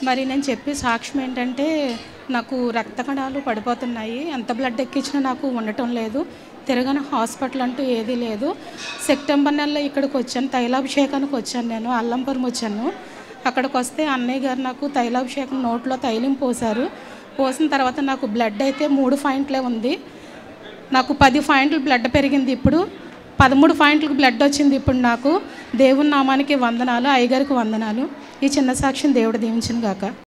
మరి నేను చెప్పే సాక్ష్యం ఏంటంటే నాకు రక్త కణాలు పడిపోతున్నాయి ఎంత బ్లడ్ ఎక్కించినా నాకు ఉండటం లేదు తిరగని హాస్పిటల్ అంటూ ఏదీ లేదు సెప్టెంబర్ నెలలో ఇక్కడికి వచ్చాను తైలాభిషేకానికి వచ్చాను నేను అల్లంపురం వచ్చాను అక్కడికి వస్తే అన్నయ్య గారు నాకు తైలాభిషేకం నోట్లో తైలం పోశారు పోసిన తర్వాత నాకు బ్లడ్ అయితే మూడు పాయింట్లే ఉంది నాకు పది పాయింట్లు బ్లడ్ పెరిగింది ఇప్పుడు పదమూడు పాయింట్లకు బ్లడ్ వచ్చింది ఇప్పుడు నాకు దేవుని నామానికి వందనాలు అయ్యగారికి వందనాలు ఈ చిన్న సాక్ష్యం దేవుడు దీవించిన గాక